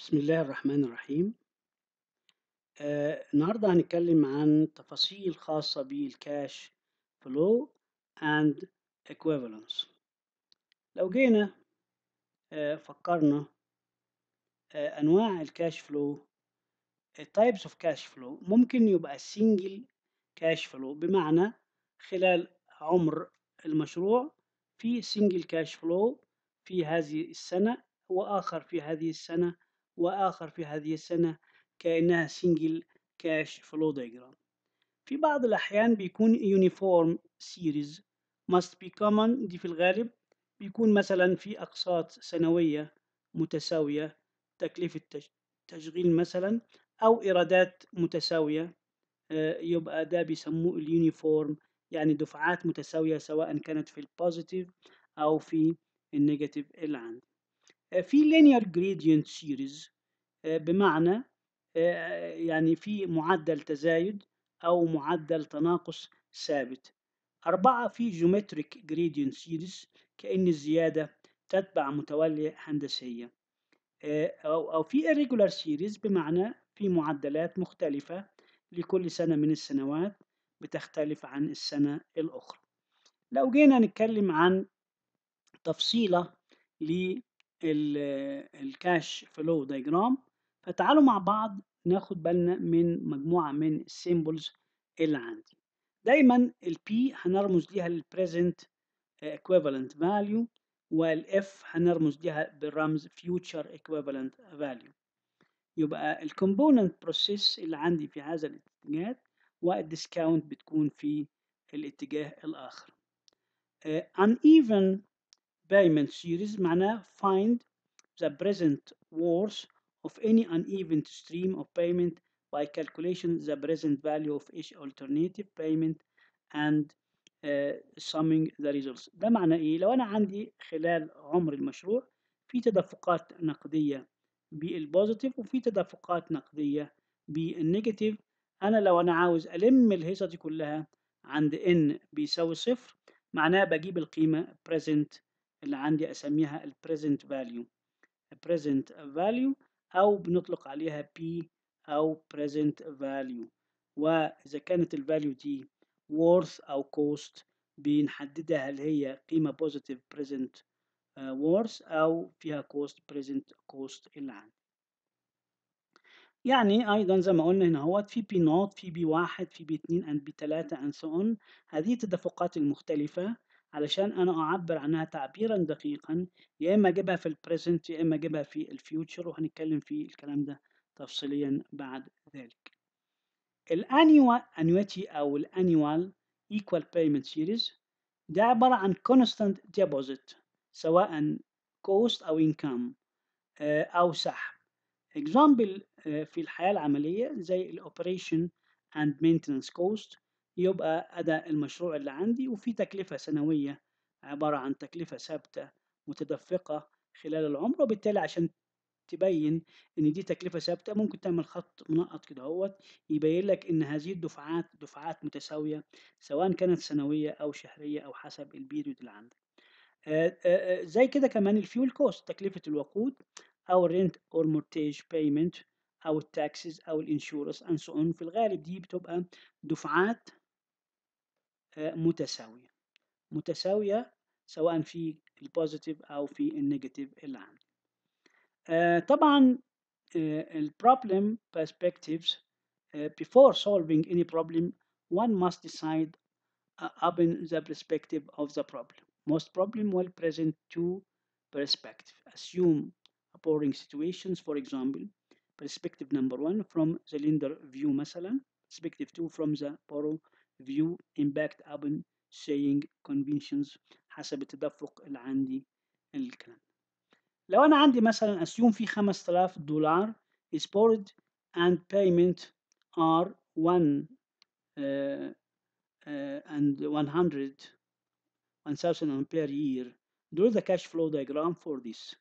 بسم الله الرحمن الرحيم آه، النهاردة هنتكلم عن تفاصيل خاصة بالكاش فلو and equivalence لو جينا آه، فكرنا آه، أنواع الكاش فلو types of cash flow ممكن يبقى single cash flow بمعنى خلال عمر المشروع في single cash flow في هذه السنة وآخر في هذه السنة وآخر في هذه السنة كأنها single cash flow diagram في بعض الأحيان بيكون uniform series must be common دي في الغالب بيكون مثلا في أقساط سنوية متساوية تكلفة تشغيل مثلا أو إيرادات متساوية يبقى ده بيسموه اليونيفورم يعني دفعات متساوية سواء كانت في البوزيتيف أو في النيجاتيف اللي عندي في linear gradient series بمعنى يعني في معدل تزايد أو معدل تناقص ثابت أربعة في geometric gradient series كأن الزيادة تتبع متولية هندسية أو أو في irregular series بمعنى في معدلات مختلفة لكل سنة من السنوات بتختلف عن السنة الأخرى لو جينا نتكلم عن تفصيلة للكاش فلو دايجرام فتعالوا مع بعض ناخد بالنا من مجموعة من السيمبلز اللي عندي دايما البي هنرمز ليها للبريزنت equivalent value والاف هنرمز ليها بالرمز future equivalent value يبقى الكومبوننت بروسيس اللي عندي في هذا الاتجاه والديسكاونت بتكون في الاتجاه الآخر. Uh, uneven payment series معناه find the present worth of any uneven stream of payment by calculation the present value of each alternative payment and uh, summing the results. ده معناه ايه؟ لو انا عندي خلال عمر المشروع في تدفقات نقدية بالبوزيتيف وفي تدفقات نقدية بالنيجاتيف انا لو انا عاوز الم الهيصة دي كلها عند n بيساوي صفر معناها بجيب القيمة present اللي عندي اسميها ال present value present value او بنطلق عليها p او present value واذا كانت الفاليو دي worth او cost بنحددها هل هي قيمة positive present uh, worth او فيها cost present cost اللي عندي يعني ايضا زي ما قلنا هنا هو في بي نوت في بي واحد في بي اتنين اند بي تلاتة اند سو اون هذه التدفقات المختلفة علشان انا اعبر عنها تعبيرا دقيقا يا اما اجيبها في البريزنت يا اما اجيبها في الفيوتشر وهنتكلم في الكلام ده تفصيليا بعد ذلك الانيوال انويتي او الانيوال ايكوال بيمنت سيريز ده عبارة عن constant deposit سواء cost او income او سحب example في الحياة العملية زي الاوبريشن اند مينتنس كوست يبقى أداء المشروع اللي عندي وفي تكلفة سنوية عبارة عن تكلفة ثابتة متدفقة خلال العمر وبالتالي عشان تبين ان دي تكلفة ثابتة ممكن تعمل خط منقط كده اهوت يبين لك ان هذه الدفعات دفعات متساوية سواء كانت سنوية او شهرية او حسب البيريود اللي عندك زي كده كمان الفيول كوست تكلفة الوقود او الرنت اور مورتيج بيمنت او التاكسز او الانشورنس اند سو اون في الغالب دي بتبقى دفعات متساويه متساويه سواء في البوزيتيف او في النيجاتيف اللي عندي طبعا البروبلم perspectives before solving any problem one must decide upon the perspective of the problem most problem will present two perspective assume boring situations for example perspective number one from the lender view مثلا perspective two from the borrow view impact upon saying conventions حسب التدفق اللي عندي الكلام لو انا عندي مثلا assume في 5000 دولار is borrowed and payment are 1 uh, uh, and 100 1000 per year draw the cash flow diagram for this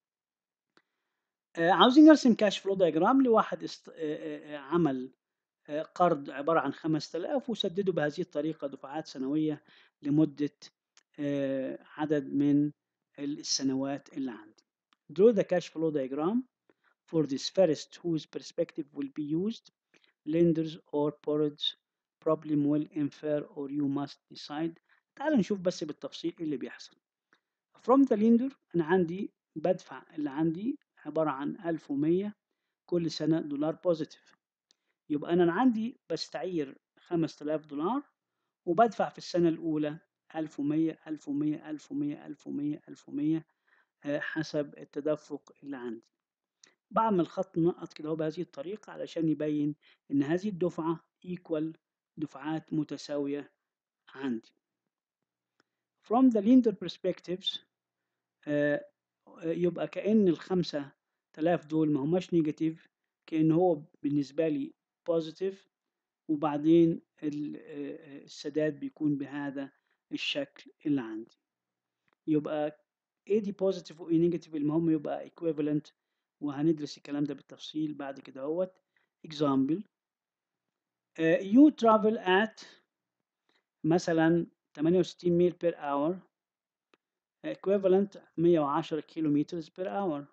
آه عاوزين نرسم كاش فلو دايجرام لواحد است... آه عمل آه قرض عبارة عن 5000 وسدده بهذه الطريقة دفعات سنوية لمدة عدد من السنوات اللي عندي. Draw the cash flow diagram for this first whose perspective will be used lenders or borrowers problem will infer or you must decide تعال نشوف بس بالتفصيل ايه اللي بيحصل from the lender انا عندي بدفع اللي عندي عبارة عن 1100 كل سنة دولار بوزيتيف يبقى انا عندي بستعير 5000 دولار وبدفع في السنة الأولى 1100 1100 1100 1100 1100 حسب التدفق اللي عندي بعمل خط منقط كده هو بهذه الطريقة علشان يبين إن هذه الدفعة equal دفعات متساوية عندي. From the lender perspectives آه يبقى كأن الخمسة تلاف دول ما هماش نيجاتيف كأن هو بالنسبة لي بوزيتيف وبعدين السداد بيكون بهذا الشكل اللي عندي يبقى ايه دي بوزيتيف وايه نيجاتيف المهم يبقى equivalent وهندرس الكلام ده بالتفصيل بعد كده اهوت example uh, you travel at مثلا 68 ميل per hour equivalent 110 كيلومتر per hour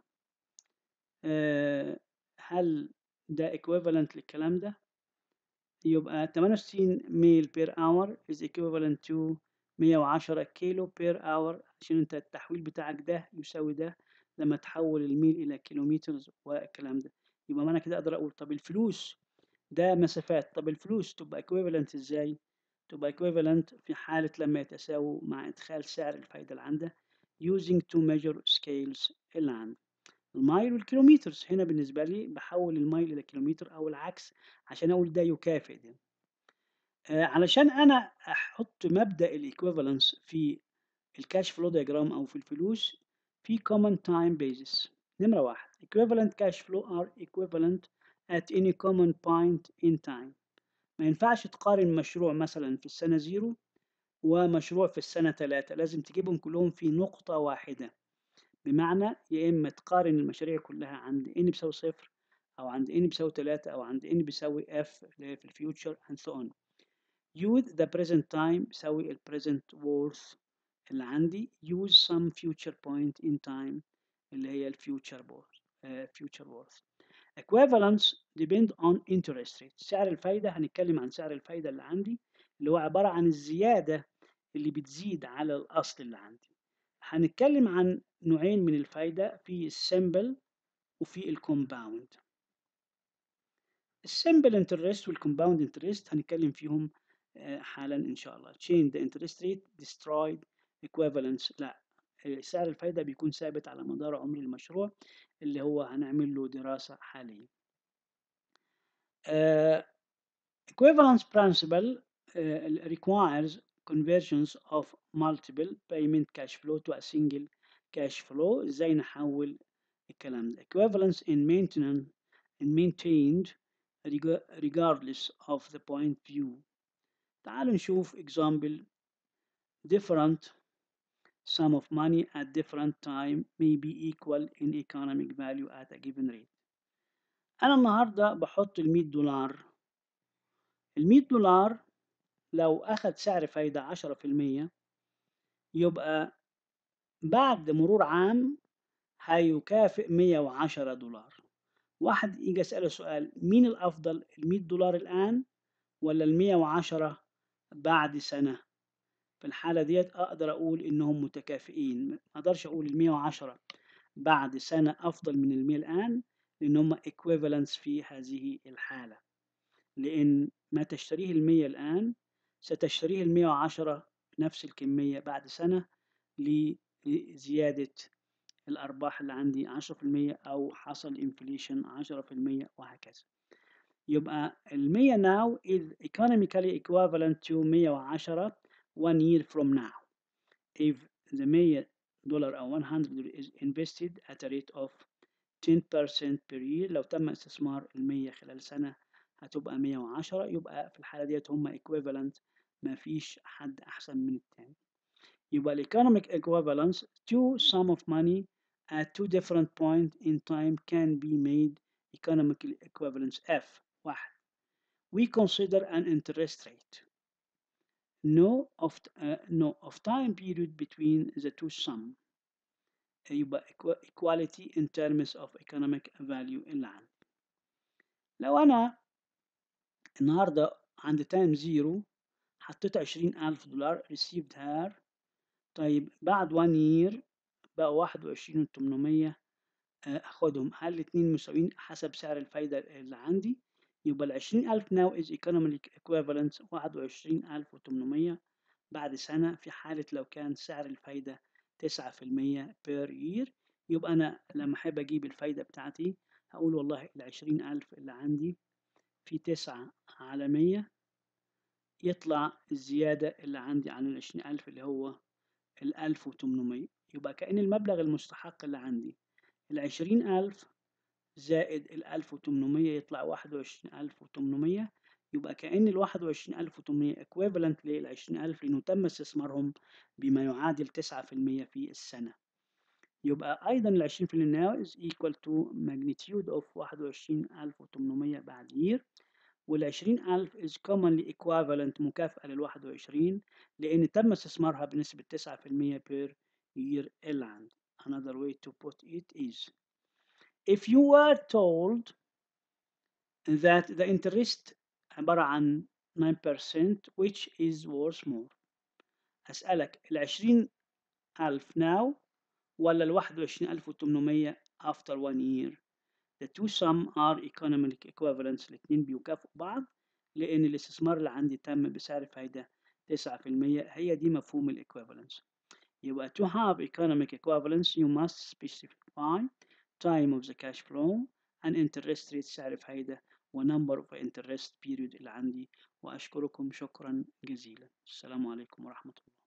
uh, هل ده equivalent للكلام ده يبقى 68 ميل per hour is equivalent to 110 كيلو per hour عشان انت التحويل بتاعك ده يساوي ده لما تحول الميل الى كيلومتر والكلام ده يبقى انا كده اقدر اقول طب الفلوس ده مسافات طب الفلوس تبقى equivalent ازاي تبقى equivalent في حالة لما يتساووا مع ادخال سعر الفايدة اللي عنده using to measure scales اللي عنده المايل والكيلومترز هنا بالنسبة لي بحول المايل إلى كيلومتر أو العكس عشان أقول ده يكافئ ده آه علشان أنا أحط مبدأ الإيكويفالنس في الكاش فلو دياجرام أو في الفلوس في common time basis نمرة واحد equivalent cash flow are equivalent at any common point in time ما ينفعش تقارن مشروع مثلا في السنة زيرو ومشروع في السنة ثلاثة لازم تجيبهم كلهم في نقطة واحدة بمعنى يا إما تقارن المشاريع كلها عند n بيساوي صفر أو عند n بيساوي تلاتة أو عند n بيساوي f اللي هي في الفيوتشر and so on use the present time بيساوي ال present worth اللي عندي use some future point in time اللي هي ال future worth uh, future worth equivalence depend on interest rate سعر الفايدة هنتكلم عن سعر الفايدة اللي عندي اللي هو عبارة عن الزيادة اللي بتزيد على الأصل اللي عندي هنتكلم عن نوعين من الفايدة في السمبل وفي الكومباوند السمبل انترست والكومباوند انترست هنتكلم فيهم حالا ان شاء الله change the interest rate destroyed equivalence لا سعر الفايدة بيكون ثابت على مدار عمر المشروع اللي هو هنعمل له دراسة حاليا uh, equivalence principle uh, requires conversions of multiple payment cash flow to a single cash flow ازاي نحول الكلام ده equivalence in maintenance and maintained regardless of the point view تعالوا نشوف example different sum of money at different time may be equal in economic value at a given rate أنا النهاردة بحط المية دولار المية دولار لو أخد سعر فايدة عشرة في المية يبقى بعد مرور عام هيكافئ مية وعشرة دولار واحد يجي أسأله سؤال مين الأفضل المية دولار الآن ولا المية وعشرة بعد سنة في الحالة ديت أقدر أقول إنهم متكافئين ما أقدرش أقول المية وعشرة بعد سنة أفضل من المية الآن لأن هم equivalents في هذه الحالة لأن ما تشتريه المية الآن ستشتريه المية وعشرة نفس الكمية بعد سنة لزيادة الأرباح اللي عندي عشرة في المية أو حصل inflation عشرة في المية وهكذا يبقى المية now is economically equivalent to مية وعشرة one year from now if the 100 دولار أو 100 is invested at a rate of 10% per year لو تم استثمار المية خلال سنة هتبقى 110 يبقى في الحالة ديت هم equivalent ما فيش حد أحسن من التاني يبقى ال economic equivalence to sum of money at two different points in time can be made economic equivalence F واحد we consider an interest rate no of uh, no of time period between the two sum يبقى equality in terms of economic value اللي عندي لو أنا النهاردة عند تايم زيرو حطيت عشرين ألف دولار received her طيب بعد 1 year بقى واحد وعشرين وتمنمية أخدهم هل الاتنين مساويين حسب سعر الفايدة اللي عندي يبقى العشرين ألف now is economic equivalent واحد وعشرين ألف وتمنمية بعد سنة في حالة لو كان سعر الفايدة تسعة في المية per year يبقى أنا لما أحب أجيب الفايدة بتاعتي هقول والله العشرين ألف اللي عندي في تسعة على مية يطلع الزيادة اللي عندي عن العشرين ألف اللي هو الألف وتمنمية يبقى كأن المبلغ المستحق اللي عندي العشرين ألف زائد الألف وتمنمية يطلع واحد وعشرين ألف وتمنمية يبقى كأن الواحد وعشرين ألف وتمنمية equivalent للعشرين ألف لأنه تم استثمارهم بما يعادل تسعة في المية في السنة يبقى أيضا العشرين في المية now is equal to magnitude of واحد وعشرين ألف وتمنمية بعد year والعشرين ألف is commonly equivalent مكافأة للواحد وعشرين لأن تم استثمارها بنسبة تسعة في المية per year اللي عندي another way to put it is if you were told that the interest عبارة عن 9% which is worth more أسألك العشرين ألف now ولا الواحد وعشرين ألف وتمنمية after one year the two sum are economic equivalents الاتنين بيكافئوا بعض لأن الاستثمار اللي عندي تم بسعر فايدة تسعة في المية هي دي مفهوم الايكويفالنس يبقى to have economic equivalence you must specify time of the cash flow and interest rate سعر فايدة و number of interest period اللي عندي وأشكركم شكرا جزيلا السلام عليكم ورحمة الله